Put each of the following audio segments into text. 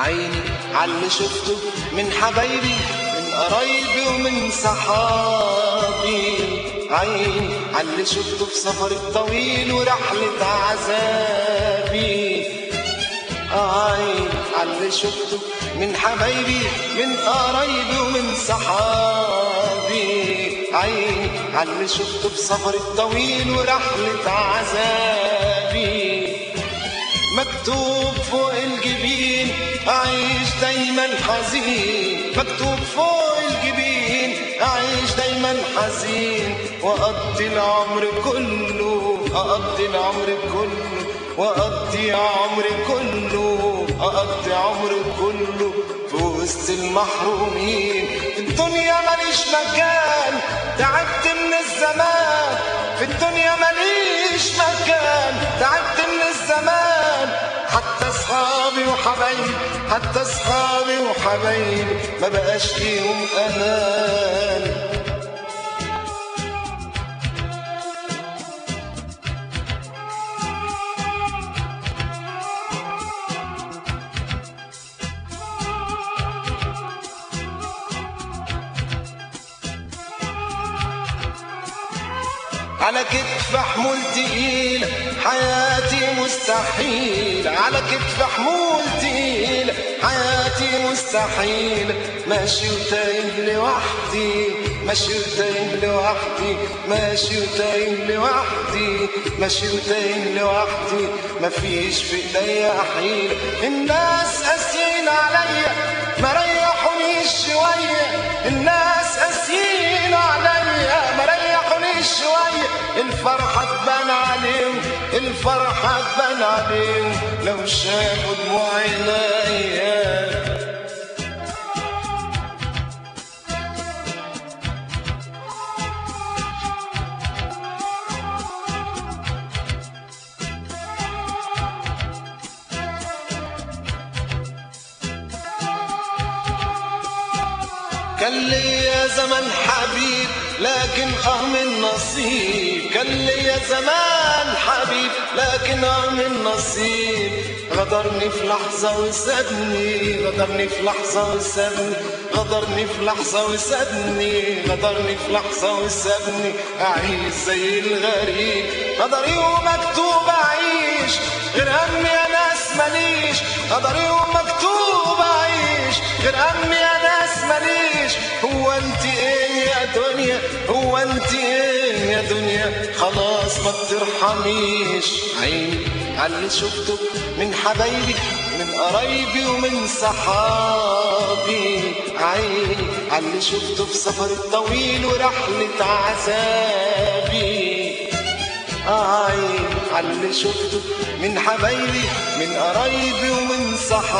عيني عاللي شفته من حبايبي من قرايبي ومن صحابي عيني عاللي شفته في سفر الطويل ورحلة عذابي عيني عاللي شفته من حبايبي من قرايبي ومن صحابي عيني عاللي شفته في سفر الطويل ورحلة عذابي مكتوب فوق الجبين أعيش دايما حزين مكتوب فوق الجبين أعيش دايما حزين وأقضي العمر كله أقضي العمر كله وأقضي عمري كله أقضي عمري كله في وسط المحرومين في الدنيا ماليش مكان تعبت من الزمان في الدنيا ماليش مكان تعبت من الزمان حتى اصحابي وحبايبي حتى اصحابي وحبايبي ما بقاش ليهم امان على كتف حمول تقيل حياتي مستحيل على كتف حمول تقيل حياتي مستحيل ماشي وتايه لوحدي ماشي وتايه لوحدي ماشي وتايه لوحدي ماشي وتايه لوحدي مفيش في ايديا حيل الناس قاسيين عليا ما ريحونيش شويه الناس قاسيين عليا ما ريحونيش شويه الفرحة تبان عليهم الفرحة تبان عليهم لو شافوا دموع عينيا كان ليا زمن حبيب لكن اه من نصيب كان ليا زمان حبيب لكن اه من نصيب غدرني في لحظة وسابني غدرني في لحظة وسابني غدرني في لحظة وسابني غدرني في لحظة وسابني أعيش زي الغريب قدري ومكتوب أعيش غير همي يا ناس ماليش قدري ومكتوب أعيش غير همي يا ناس ماليش هو انت ايه يا دنيا هو انت ايه يا دنيا خلاص ما بترحميش عيني على اللي شفته من حبايبي من قرايبي ومن صحابي عيني على اللي شفته في سفر الطويل ورحلة عذابي عين على اللي شفته من حبايبي من قرايبي ومن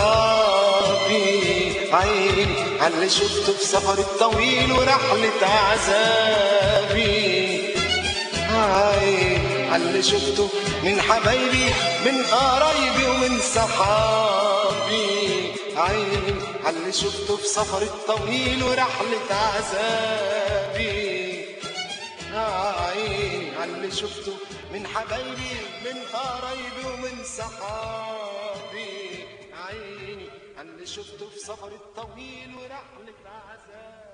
صحابي عين على اللي شفته في سفر الطويل ورحلة عذابي عين على اللي شفته من حبايبي من قرايبي ومن صحابي عين على اللي شفته في سفر الطويل ورحلة عذابي عيني على اللي شفته من حبايبي من قرايبي ومن صحابي عيني على اللي شفته في سفر الطويل ورحلة عذاب